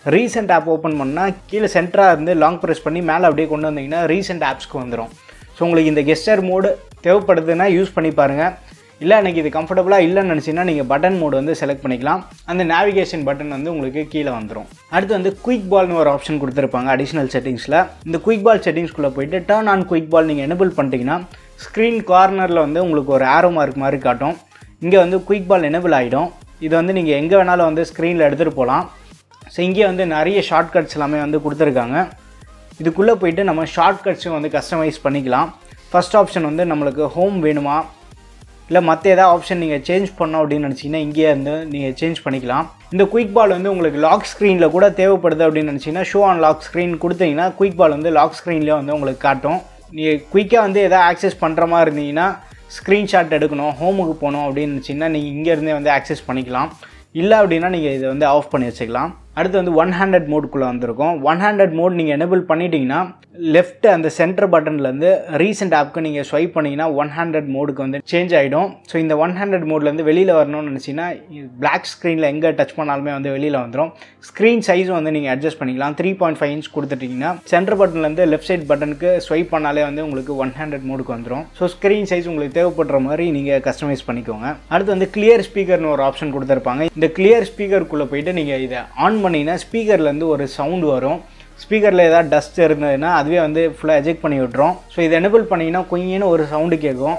ரீசெண்ட் ஆப் ஓப்பன் பண்ணால் கீழே சென்டராக இருந்து லாங் ப்ரெஸ் பண்ணி மேலே அப்படியே கொண்டு வந்தீங்கன்னா ரீசெண்ட் ஆப்ஸ்க்கு வந்துடும் ஸோ உங்களுக்கு இந்த கெஸ்டர் மோடு தேவைப்படுதுன்னா யூஸ் பண்ணி பாருங்கள் இல்லை எனக்கு இது கம்ஃபர்டபுளாக இல்லைன்னு நினச்சிங்கன்னா நீங்கள் பட்டன் மோடு வந்து செலக்ட் பண்ணிக்கலாம் அந்த நேவிகேஷன் பட்டன் வந்து உங்களுக்கு கீழே வந்துடும் அடுத்து வந்து குயிக் பால்னு ஒரு ஆப்ஷன் கொடுத்துருப்பாங்க அடிஷ்னல் செட்டிங்ஸில் இந்த குயிக் பால் செட்டிங்ஸ்குள்ளே போயிட்டு டேர்ன் ஆன் குயிக் பால் நீங்கள் எனபிள் பண்ணிட்டீங்கன்னா ஸ்க்ரீன் கார்னரில் வந்து உங்களுக்கு ஒரு ஆரோ மார்க் மாதிரி காட்டும் இங்கே வந்து குயிக் பால் எனபிள் ஆகிடும் இது வந்து நீங்கள் எங்கே வேணாலும் வந்து ஸ்க்ரீனில் எடுத்துகிட்டு போகலாம் ஸோ இங்கே வந்து நிறைய ஷார்ட்கட்ஸ் எல்லாமே வந்து கொடுத்துருக்காங்க இதுக்குள்ளே போயிட்டு நம்ம ஷார்ட்கட்ஸும் வந்து கஸ்டமைஸ் பண்ணிக்கலாம் ஃபஸ்ட் ஆப்ஷன் வந்து நம்மளுக்கு ஹோம் வேணுமா இல்லை மற்ற ஏதாவது ஆப்ஷன் நீங்கள் சேஞ்ச் பண்ணோம் அப்படின்னு நினச்சிங்கன்னா இங்கேயே இருந்து நீங்கள் சேஞ்ச் பண்ணிக்கலாம் இந்த குயிக் பால் வந்து உங்களுக்கு லாக் ஸ்க்ரீனில் கூட தேவைப்படுது அப்படின்னு நினச்சிங்கன்னா ஷோ ஆன் லாக் ஸ்க்ரீன் கொடுத்தீங்கன்னா குயிக் பால் வந்து லாக் ஸ்க்ரீன்லேயே வந்து உங்களுக்கு காட்டும் நீங்கள் குயிக்காக வந்து எதாவது ஆக்சஸ் பண்ணுற மாதிரி இருந்தீங்கன்னா ஸ்க்ரீன்ஷாட் எடுக்கணும் ஹோமுக்கு போகணும் அப்படின்னு நினச்சிங்கன்னா நீங்கள் இங்கேருந்தே வந்து ஆக்சஸ் பண்ணிக்கலாம் இல்லை அப்படின்னா நீங்கள் இதை வந்து ஆஃப் பண்ணி வச்சுக்கலாம் அடுத்து வந்து ஒன் ஹேண்டட் மோடுக்குள்ளே வந்திருக்கும் ஒன் ஹேண்டட் மோட் நீங்கள் எனபிள் பண்ணிட்டீங்கன்னா லெஃப்ட் அந்த சென்டர் பட்டன்லேருந்து ரீசெண்ட் ஆப்க்கு நீங்கள் ஸ்வைப் பண்ணிங்கன்னா ஒன் ஹேண்டட் மோடுக்கு வந்து சேஞ்ச் ஆகிடும் ஸோ இந்த ஒன் ஹேண்டட் மோட்லேருந்து வெளியில் வரணும்னு நினச்சிங்கன்னா பிளாக் ஸ்க்ரீனில் எங்கே டச் பண்ணாலுமே வந்து வெளியில் வந்துடும் ஸ்க்ரீன் சைஸும் வந்து நீங்கள் அட்ஜஸ்ட் பண்ணிக்கலாம் த்ரீ பாயிண்ட் ஃபைவ் இன்ச் கொடுத்துட்டிங்கன்னா சென்டர் பட்டன்லேருந்து லெஃப்ட் சைட் பட்டனுக்கு ஸ்வைப் பண்ணாலே வந்து உங்களுக்கு ஒன் ஹேண்டட் மோடுக்கு வந்துடும் ஸோ ஸ்க்ரீன் சைஸ் உங்களுக்கு தேவைப்படுற மாதிரி நீங்கள் கஸ்டமைஸ் பண்ணிக்கோங்க அடுத்து வந்து கிளியர் ஸ்பீக்கர்னு ஒரு ஆப்ஷன் கொடுத்துருப்பாங்க இந்த கிளியர் ஸ்பீக்கருக்குள்ளே போயிட்டு நீங்கள் இதை ஆன் பண்ணிங்கன்னா ஸ்பீக்கர்லேருந்து ஒரு சவுண்டு வரும் ஸ்பீக்கரில் ஏதாவது டஸ்ட் இருந்ததுன்னா அதுவே வந்து ஃபுல்லாக எஜெக்ட் பண்ணி விட்ரும் ஸோ இதை எனபிள் பண்ணிங்கன்னா கொஞ்சம் ஒரு சவுண்டு கேட்கும்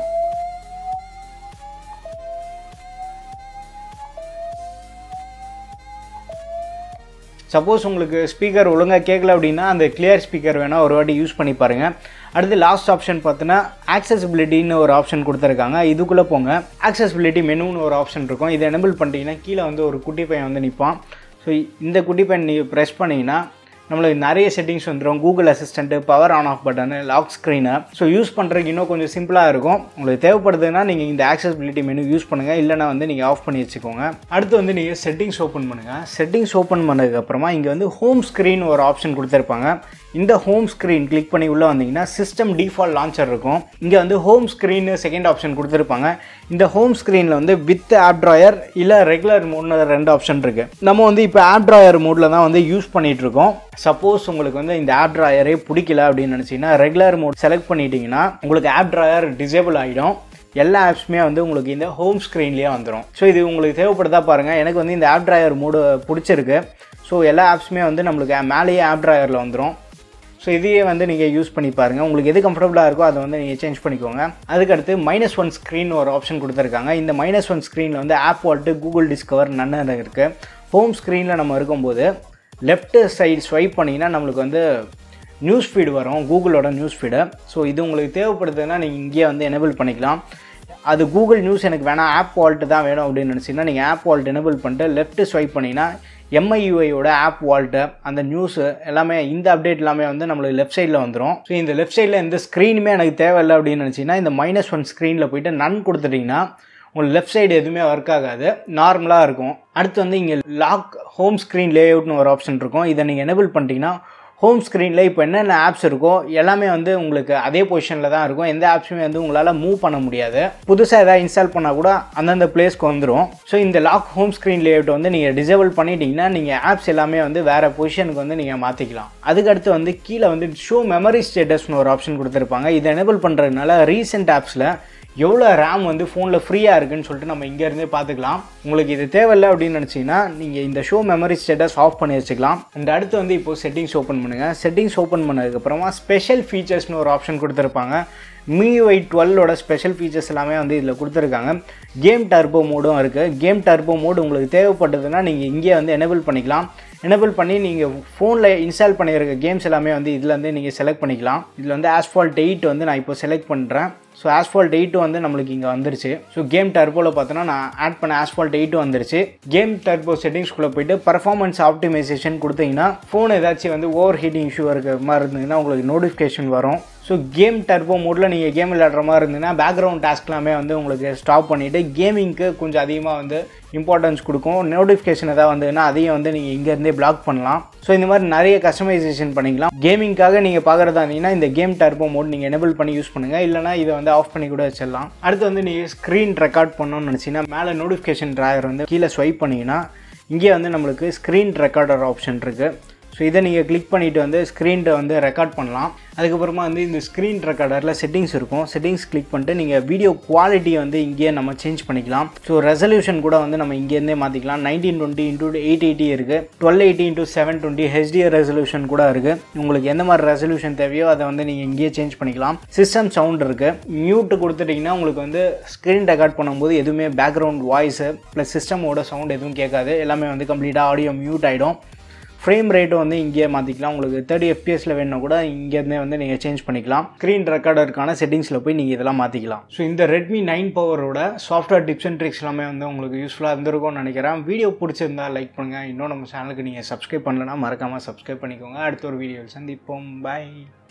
சப்போஸ் உங்களுக்கு ஸ்பீக்கர் ஒழுங்காக கேட்கல அப்படின்னா அந்த கிளியர் ஸ்பீக்கர் வேணால் ஒரு வாட்டி யூஸ் பண்ணி பாருங்கள் அடுத்து லாஸ்ட் ஆப்ஷன் பார்த்தீங்கன்னா ஆக்சசிபிலிட்டின்னு ஒரு ஆப்ஷன் கொடுத்துருக்காங்க இதுக்குள்ளே போங்க ஆக்சசிபிலிட்டி மெனுன்னு ஒரு ஆப்ஷன் இருக்கும் இதை எனபிள் பண்ணிட்டீங்கன்னா கீழே வந்து ஒரு குட்டி பையன் வந்து நிற்பான் ஸோ இந்த குட்டி பையன் நீங்கள் ப்ரெஸ் பண்ணிங்கன்னா நம்மளுக்கு நிறைய செட்டிங்ஸ் வந்துடும் Google assistant power on off button lock screen so use பண்ணுறதுக்கு இன்னும் கொஞ்சம் சிம்பிளாக இருக்கும் உங்களுக்கு தேவைப்படுதுன்னா நீங்கள் இந்த ஆக்சசிபிலிட்டி மெனு யூஸ் பண்ணுங்கள் இல்லைனா வந்து நீங்கள் ஆஃப் பண்ணி வச்சுக்கோங்க அடுத்து வந்து நீங்கள் செட்டிங்ஸ் ஓப்பன் பண்ணுங்கள் செட்டிங்ஸ் ஓப்பன் பண்ணதுக்கப்புறமா இங்கே வந்து ஹோம் ஸ்க்ரீன் ஒரு ஆப்ஷன் கொடுத்துருப்பாங்க இந்த ஹோம் ஸ்க்ரீன் கிளிக் பண்ணி உள்ளே வந்தீங்கன்னா சிஸ்டம் டிஃபால்ட் லான்ச்சர் இருக்கும் இங்கே வந்து ஹோம் ஸ்க்ரீனு செகண்ட் ஆப்ஷன் கொடுத்துருப்பாங்க இந்த ஹோம் ஸ்க்ரீனில் வந்து வித் ஆப் ட்ராயர் இல்லை ரெகுலர் மோட்னு ரெண்டு ஆப்ஷன் இருக்குது நம்ம வந்து இப்போ ஆப் ட்ராயர் மோடில் தான் வந்து யூஸ் பண்ணிகிட்ருக்கோம் சப்போஸ் உங்களுக்கு வந்து இந்த ஆப் ட்ராயரே பிடிக்கல அப்படின்னு நினச்சிங்கன்னா ரெகுலர் மோட் செலக்ட் பண்ணிட்டீங்கன்னா உங்களுக்கு ஆப் ட்ராயர் டிசேபிள் ஆகிடும் எல்லா ஆப்ஸுமே வந்து உங்களுக்கு இந்த ஹோம் ஸ்க்ரீன்லேயே வந்துடும் ஸோ இது உங்களுக்கு தேவைப்படுதா பாருங்கள் எனக்கு வந்து இந்த ஆப் ட்ராயர் மோடு பிடிச்சிருக்கு ஸோ எல்லா ஆப்ஸுமே வந்து நம்மளுக்கு மேலேயே ஆப் ட்ராயரில் வந்துடும் ஸோ இதையே வந்து நீங்கள் யூஸ் பண்ணி பாருங்கள் உங்களுக்கு எது கம்ஃபர்டபுளாக இருக்கோ அதை வந்து நீங்கள் சேஞ்ச் பண்ணிக்கோங்க அதுக்கடுத்து மைனஸ் ஒன் ஸ்க்ரீன் ஒரு ஆப்ஷன் கொடுத்துருக்காங்க இந்த மைனஸ் ஒன் ஸ்க்ரீனில் வந்து ஆப் வால்ட்டு கூகுள் டிஸ்கவர் நன்னு இருக்குது ஹோம் ஸ்க்ரீனில் நம்ம இருக்கும்போது லெஃப்ட் சைடு ஸ்வைப் பண்ணிங்கன்னா நம்மளுக்கு வந்து நியூஸ் ஃபீடு வரும் கூகுளோட நியூஸ் ஃபீடு ஸோ இது உங்களுக்கு தேவைப்படுதுன்னா நீங்கள் இங்கேயே வந்து எனபிள் பண்ணிக்கலாம் அது கூகுள் நியூஸ் எனக்கு வேணாம் ஆப் வால்ட்டு தான் வேணும் அப்படின்னு நினச்சிங்கன்னா நீங்கள் ஆப் வால்ட் எனபிள் பண்ணிட்டு லெஃப்ட் ஸ்வைப் பண்ணிங்கன்னா எம்ஐயூஐயோட ஆப் வால்ட்டு அந்த நியூஸு எல்லாமே இந்த அப்டேட் எல்லாமே வந்து நம்மளுக்கு லெஃப்ட் சைடில் வந்துடும் ஸோ இந்த லெஃப்ட் சைடில் எந்த ஸ்க்ரீனுமே எனக்கு தேவையில்லை அப்படின்னு நினச்சிங்கன்னா இந்த மைனஸ் ஒன் ஸ்க்ரீனில் போயிட்டு நன் கொடுத்துட்டிங்கன்னா உங்களுக்கு லெஃப்ட் சைடு எதுவுமே ஒர்க் ஆகாது நார்மலாக இருக்கும் அடுத்து வந்து இங்கே லாக் ஹோம் ஸ்க்ரீன் லேஅவுட்னு ஒரு ஆப்ஷன் இருக்கும் இதை நீங்கள் எனபிள் பண்ணிட்டீங்கன்னா ஹோம் ஸ்க்ரீனில் இப்போ என்னென்ன ஆப்ஸ் இருக்கோ எல்லாமே வந்து உங்களுக்கு அதே பொசிஷனில் தான் இருக்கும் எந்த ஆப்ஸுமே வந்து உங்களால் மூவ் பண்ண முடியாது புதுசாக எதாவது இன்ஸ்டால் பண்ணால் கூட அந்தந்த பிளேஸ்க்கு வந்துடும் ஸோ இந்த லாக் ஹோம் ஸ்க்ரீன் லேஅவுட் வந்து நீங்கள் டிசேபிள் பண்ணிட்டீங்கன்னா நீங்கள் ஆப்ஸ் எல்லாமே வந்து வேறு பொசிஷனுக்கு வந்து நீங்கள் மாற்றிக்கலாம் அதுக்கடுத்து வந்து கீழே வந்து ஷோ மெமரி ஸ்டேட்டஸ்னு ஒரு ஆப்ஷன் கொடுத்துருப்பாங்க இதை எனபிள் பண்ணுறதுனால ரீசெண்ட் ஆப்ஸில் எவ்வளோ ரேம் வந்து ஃபோனில் ஃப்ரீயாக இருக்குன்னு சொல்லிட்டு நம்ம இங்கேருந்தே பார்த்துக்கலாம் உங்களுக்கு இது தேவையில்லை அப்படின்னு நினச்சிங்கன்னா நீங்கள் இந்த ஷோ மெமரி ஸ்டேட்டஸ் ஆஃப் பண்ணி வச்சுக்கலாம் அண்ட் அடுத்து வந்து இப்போது செட்டிங்ஸ் ஓப்பன் பண்ணுங்கள் செட்டிங்ஸ் ஓப்பன் பண்ணதுக்கப்புறமா ஸ்பெஷல் ஃபீச்சர்ஸ்னு ஒரு ஆப்ஷன் கொடுத்துருப்பாங்க மியூஐ டுவெல்லோட ஸ்பெஷல் ஃபீச்சர்ஸ் எல்லாமே வந்து இதில் கொடுத்துருக்காங்க கேம் டர்போ மோடும் இருக்குது கேம் டர்போ மோடு உங்களுக்கு தேவைப்பட்டதுன்னா நீங்கள் இங்கே வந்து எனபிள் பண்ணிக்கலாம் எனபிள் பண்ணி நீங்கள் ஃபோனில் இன்ஸ்டால் பண்ணியிருக்க கேம்ஸ் எல்லாமே வந்து இதில் வந்து நீங்கள் செலக்ட் பண்ணிக்கலாம் இதில் வந்து ஆஸ்ஃபால்ட் எயிட் வந்து நான் இப்போ செலக்ட் பண்ணுறேன் ஸோ ஆஸ்ஃபால்ட் எயிட்டும் வந்து நம்மளுக்கு இங்கே வந்துருச்சு ஸோ கேம் டர்போவில் பார்த்தோன்னா நான் ஆட் பண்ண ஆஸ்ஃபால்ட் எயிட்டும் வந்துருச்சு கேம் டர்போ செட்டிங்ஸ்குள்ளே போயிட்டு பர்ஃபார்மன்ஸ் ஆப்டிமைசேஷன் கொடுத்தீங்கன்னா ஃபோன் ஏதாச்சும் வந்து ஓவர் ஹீட்டிங் இஷ்யூ இருக்கிற மாதிரி இருந்ததுன்னா உங்களுக்கு நோட்டிஃபிகேஷன் வரும் ஸோ கேம் டர்போ மோடில் நீங்கள் கேம் விளையாடுற மாதிரி இருந்ததுன்னா பேக்ரவுண்ட் டாஸ்க் எல்லாமே வந்து உங்களுக்கு ஸ்டாப் பண்ணிவிட்டு கேமிங்க்கு கொஞ்சம் அதிகமாக வந்து இம்பார்ட்டன்ஸ் கொடுக்கும் நோட்டிஃபிகேஷன் ஏதாவது வந்ததுன்னா அதையும் வந்து நீங்கள் இங்கேருந்தே பிளாக் பண்ணலாம் ஸோ இந்த மாதிரி நிறைய கஸ்டமைசேஷன் பண்ணிக்கலாம் கேமிங்காக நீங்கள் பார்க்குறதா இருந்தீங்கன்னா இந்த கேம் டர்போ மோட் நீங்கள் எனபிள் பண்ணி யூஸ் பண்ணுங்கள் இல்லைனா இதை வந்து ஆஃப் பண்ணி கூட வச்சிடலாம் அடுத்து வந்து நீங்கள் ஸ்க்ரீன் ரெக்கார்ட் பண்ணணும்னு நினச்சிங்கன்னா மேலே நோட்டிஃபிகேஷன் ட்ராயர் வந்து கீழே ஸ்வைப் பண்ணிங்கன்னா இங்கே வந்து நம்மளுக்கு ஸ்க்ரீன் ரெக்கார்டர் ஆப்ஷன் இருக்குது ஸோ இதை நீங்கள் கிளிக் பண்ணிவிட்டு வந்து ஸ்க்ரீனில் வந்து ரெக்கார்ட் பண்ணலாம் அதுக்கப்புறமா வந்து இந்த ஸ்க்ரீன் ரெக்கார்டரில் செட்டிங்ஸ் இருக்கும் செட்டிங்ஸ் கிளிக் பண்ணிட்டு நீங்கள் வீடியோ குவாலிட்டியை வந்து இங்கேயே நம்ம சேஞ்ச் பண்ணிக்கலாம் ஸோ ரெசல்யூஷன் கூட வந்து நம்ம இங்கேருந்தே மாற்றிக்கலாம் nineteen twenty into eight eighty இருக்குது twelve eighty into seven twenty HDR resolution கூட இருக்குது உங்களுக்கு எந்த மாதிரி ரெசல்யூஷன் தேவையோ அதை வந்து நீங்கள் இங்கேயே சேஞ்ச் பண்ணிக்கலாம் சிஸ்டம் சவுண்ட் இருக்குது மியூட்டு கொடுத்துட்டிங்கன்னா உங்களுக்கு வந்து ஸ்க்ரீன் ரெக்கார்ட் பண்ணும்போது எதுவுமே பேக்ரவுண்ட் வாய்ஸு ப்ளஸ் சிஸ்டமோட சவுண்ட் எதுவும் கேட்காது எல்லாமே வந்து கம்ப்ளீட்டாக ஆடியோ மியூட் ஆகிடும் ஃப்ரேம் ரேட்டும் வந்து இங்கேயே மாற்றிக்கலாம் உங்களுக்கு தேர்ட்டி எஃப்பிஎஸில் வேணும்னா கூட இங்கேருந்தே வந்து நீங்கள் சேஞ்ச் பண்ணிக்கலாம் ஸ்க்ரீன் ரெக்கார்டருக்கான செட்டிங்ஸில் போய் நீங்கள் இதெல்லாம் மாற்றிக்கலாம் ஸோ இந்த ரெட்மி நைன் பவரோட சாஃப்ட்வேர் டிப்ஸ் அண்ட் ட்ரிக்ஸ் எல்லாமே வந்து உங்களுக்கு யூஸ்ஃபுல்லாக இருந்திருக்கும்னு நினைக்கிறேன் வீடியோ பிடிச்சிருந்தா லைக் பண்ணுங்கள் இன்னும் நம்ம சேனலுக்கு நீங்கள் சப்ஸ்கிரைப் பண்ணலன்னா மறக்காமல் சப்ஸ்கிரைப் பண்ணிக்கோங்க அடுத்த ஒரு வீடியோவில் சந்திப்போம் பாய்